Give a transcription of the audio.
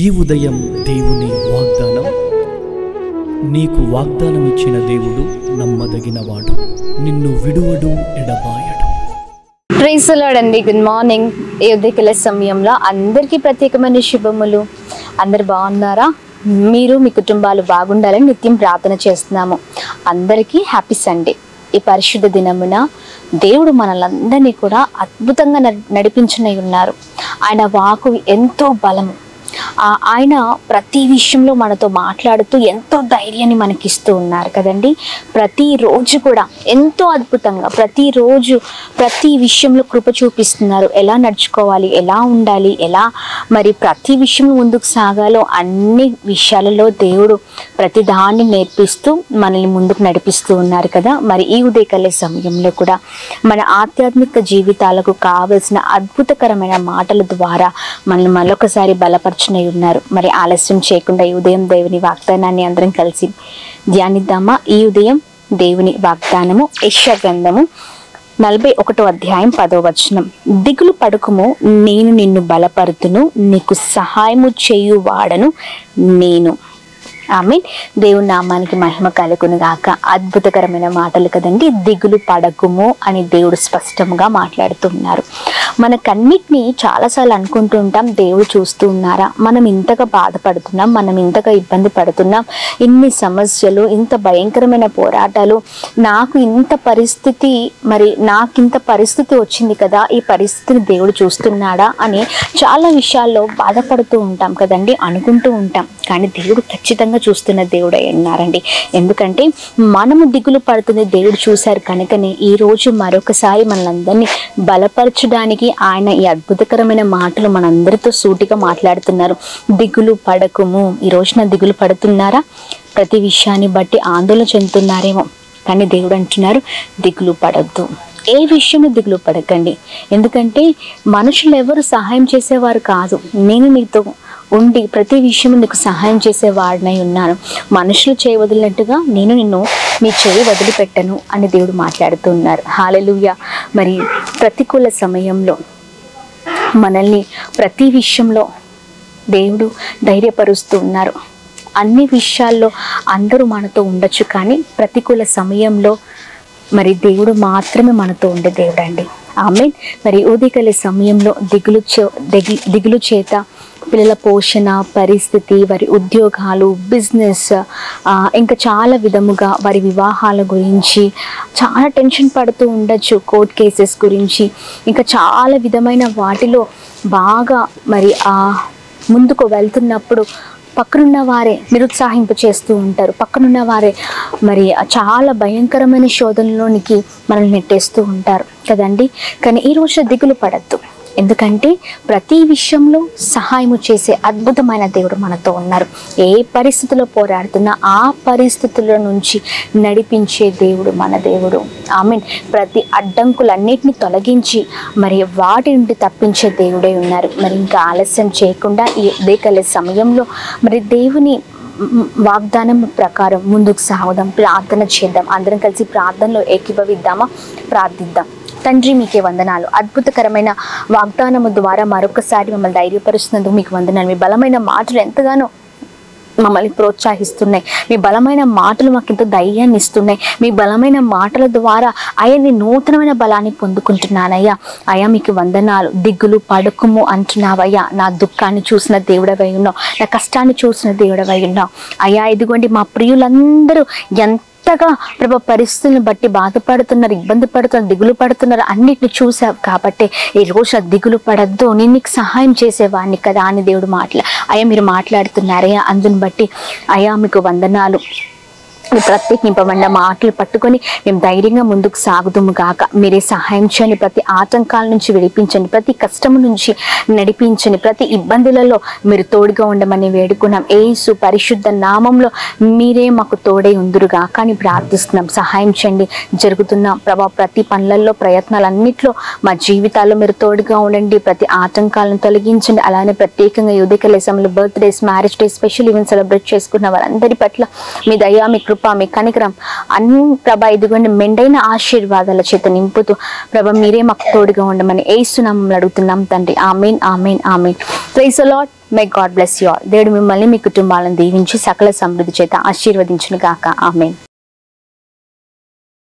ఈ ఉదయం దేవుని వాగ్దానం నీకు వాగ్దానం ఇచ్చిన దేవుడు నమ్మదగినవాడు నిన్ను విడువడు ఎడబాయడు ప్రైజ్ అండి గుడ్ మార్నింగ్ ఈ ఉదయకాల సమయంలో అందరికీ ప్రత్యేకమైన శుభములు అందరు బాగున్నారా మీరు మీ కుటుంబాలు బాగుండాలని నిత్యం ప్రార్థన చేస్తున్నాము అందరికీ హ్యాపీ సండే ఈ పరిశుద్ధ దినమున దేవుడు మనలందరినీ కూడా అద్భుతంగా నడి- నడిపించనై ఉన్నారు ఆయన వాకు ఎంతో బలము ఆ ఆయన ప్రతి విషయంలో మనతో మాట్లాడుతూ ఎంతో ధైర్యాన్ని మనకిస్తూ ఉన్నారు కదండి ప్రతిరోజు కూడా ఎంతో అద్భుతంగా ప్రతిరోజు ప్రతి విషయంలో కృప చూపిస్తున్నారు ఎలా నడుచుకోవాలి ఎలా ఉండాలి ఎలా మరి ప్రతి విషయంలో ముందుకు సాగాలో అన్ని విషయాలలో దేవుడు ప్రతి దాన్ని నేర్పిస్తూ మనల్ని ముందుకు నడిపిస్తూ ఉన్నారు కదా మరి ఈ ఉదయకాల సమయంలో కూడా మన ఆధ్యాత్మిక జీవితాలకు కావలసిన అద్భుతకరమైన మాటల ద్వారా మనల్ని మరొకసారి బలపరచునై ఉన్నారు మరి ఆలస్యం చేయకుండా ఈ ఉదయం దేవుని వాగ్దానాన్ని అందరం కలిసి ధ్యానిద్దామా ఈ ఉదయం దేవుని వాగ్దానము యెషయా గ్రంథము నలభై ఒకటో అధ్యాయం పదో వచనం దిగులు పడుకుము నేను నిన్ను బలపరుతును నీకు సహాయము చేయువాడను నేను ఆమె దేవుని నామానికి మహిమ కలుగును గాక అద్భుతకరమైన మాటలు కదండి దిగులు పడకుము అని దేవుడు స్పష్టంగా మాట్లాడుతున్నారు మనకన్నిటినీ చాలాసార్లు అనుకుంటూ ఉంటాం దేవుడు చూస్తూ ఉన్నారా మనం ఇంతగా బాధపడుతున్నాం మనం ఇంతగా ఇబ్బంది పడుతున్నాం ఇన్ని సమస్యలు ఇంత భయంకరమైన పోరాటాలు నాకు ఇంత పరిస్థితి మరి నాకు ఇంత పరిస్థితి వచ్చింది కదా ఈ పరిస్థితిని దేవుడు చూస్తున్నాడా అని చాలా విషయాల్లో బాధపడుతూ ఉంటాం కదండి అనుకుంటూ ఉంటాం కానీ దేవుడు ఖచ్చితంగా చూస్తున్న దేవుడు అయి ఉన్నారండి ఎందుకంటే మనము దిగులు పడుతుంది దేవుడు చూశారు కనుకనే ఈ రోజు మరొకసారి మనలందరినీ బలపరచడానికి ఆయన ఈ అద్భుతకరమైన మాటలు మనందరితో సూటిగా మాట్లాడుతున్నారు దిగులు పడకుము ఈ రోజున దిగులు పడుతున్నారా ప్రతి విషయాన్ని బట్టి ఆందోళన చెందుతున్నారేమో కానీ దేవుడు అంటున్నారు దిగులు పడద్దు ఏ విషయంలో దిగులు పడకండి ఎందుకంటే మనుషులు ఎవరు సహాయం చేసేవారు కాదు నేను నీతో ఉండి ప్రతి విషయం నీకు సహాయం చేసేవాడినై ఉన్నాను మనుషులు చేయి వదిలినట్టుగా నేను నిన్ను నీ చేయి వదిలిపెట్టను అని దేవుడు మాట్లాడుతూ ఉన్నారు హాలెలుయ మరి ప్రతికూల సమయంలో మనల్ని ప్రతి విషయంలో దేవుడు ధైర్యపరుస్తూ ఉన్నారు అన్ని విషయాల్లో అందరూ మనతో ఉండొచ్చు కానీ ప్రతికూల సమయంలో మరి దేవుడు మాత్రమే మనతో ఉండే దేవుడు అండి ఆమె మరి ఉదయకాల సమయంలో దిగులు చే- దిగు దిగులు చేత పిల్లల పోషణ పరిస్థితి వారి ఉద్యోగాలు బిజినెస్ ఆ, ఇంకా చాలా విధముగా వారి వివాహాల గురించి చాలా టెన్షన్ పడుతూ ఉండొచ్చు కోర్ట్ కేసెస్ గురించి ఇంకా చాలా విధమైన వాటిలో బాగా మరి ఆ ముందుకు వెళ్తున్నప్పుడు పక్కనున్న వారే నిరుత్సాహింప చేస్తూ ఉంటారు పక్కనున్న వారే మరి చాలా భయంకరమైన శోధనలోనికి మనల్ని నెట్టేస్తూ ఉంటారు కదండి కానీ ఈ రోజు దిగులు పడద్దు ఎందుకంటే ప్రతి విషయంలో సహాయము చేసే అద్భుతమైన దేవుడు మనతో ఉన్నారు ఏ పరిస్థితిలో పోరాడుతున్నా ఆ పరిస్థితుల నుంచి నడిపించే దేవుడు మన దేవుడు ఆమె ప్రతి అడ్డంకులన్నిటిని తొలగించి మరి వాటి నుండి తప్పించే దేవుడే ఉన్నారు మరి ఇంకా ఆలస్యం చేయకుండా ఈ ఉదయకాల సమయంలో మరి దేవుని మ్, వాగ్దానం ప్రకారం ముందుకు సాగుదాం ప్రార్థన చేద్దాం అందరం కలిసి ప్రార్థనలో ఏకీభవిద్దామా ప్రార్థిద్దాం తండ్రి మీకే వందనాలు అద్భుతకరమైన వాగ్దానము ద్వారా మరొకసారి మమ్మల్ని ధైర్యపరుస్తున్నందుకు మీకు వందనాలు మీ బలమైన మాటలు ఎంతగానో మమ్మల్ని ప్రోత్సహిస్తున్నాయి మీ బలమైన మాటలు మాకు ఎంతో ధైర్యాన్ని ఇస్తున్నాయి మీ బలమైన మాటల ద్వారా అయ్యా నూతనమైన బలాన్ని పొందుకుంటున్నానయ్యా అయ్యా మీకు వందనాలు దిగ్గులు పడుకుము అంటున్నావయ్యా నా దుఃఖాన్ని చూసిన దేవుడవై ఉన్నావు నా కష్టాన్ని చూసిన దేవుడవై ఉన్నావు అయ్యా ఇదిగోండి మా ప్రియులందరూ ఎంత ఎంతగా ప్రభు పరిస్థితులను బట్టి బాధపడుతున్నారు ఇబ్బంది పడుతున్నారు దిగులు పడుతున్నారు అన్నిటిని చూసావు కాబట్టి ఈ రోజు ఆ దిగులు పడద్దు నేను నీకు సహాయం చేసేవాడిని కదా అని దేవుడు మాట్లా అయ్యా మీరు మాట్లాడుతున్నారయ్యా అందుని బట్టి అయ్యా మీకు వందనాలు మీ ప్రత్యేకింపబడిన మాటలు పట్టుకొని మేము ధైర్యంగా ముందుకు సాగుదుము గాక మీరే సహాయం చేయండి ప్రతి ఆటంకాల నుంచి విడిపించండి ప్రతి కష్టం నుంచి నడిపించండి ప్రతి ఇబ్బందులలో మీరు తోడుగా ఉండమని వేడుకున్నాం ఏసు పరిశుద్ధ నామంలో మీరే మాకు తోడై ఉందురుగా కానీ ప్రార్థిస్తున్నాం సహాయం చేయండి జరుగుతున్న ప్రభా ప్రతి పనులలో ప్రయత్నాలన్నింటిలో మా జీవితాల్లో మీరు తోడుగా ఉండండి ప్రతి ఆటంకాలను తొలగించండి అలానే ప్రత్యేకంగా యువతిక లేసంలో birthdays marriage day special event celebrate చేసుకున్న వారందరి పట్ల మీ దయా మీ కృప కృప మీ కనికరం అన్ని ప్రభ ఇదిగోండి మెండైన ఆశీర్వాదాల చేత నింపుతూ ప్రభ మీరే మాకు తోడుగా ఉండమని ఏసునామం అడుగుతున్నాం తండ్రి amen amen amen praise lord may God bless you all దేవుడు మిమ్మల్ని మీ కుటుంబాలను దీవించి సకల సమృద్ధి చేత ఆశీర్వదించును గాక ఆమెన్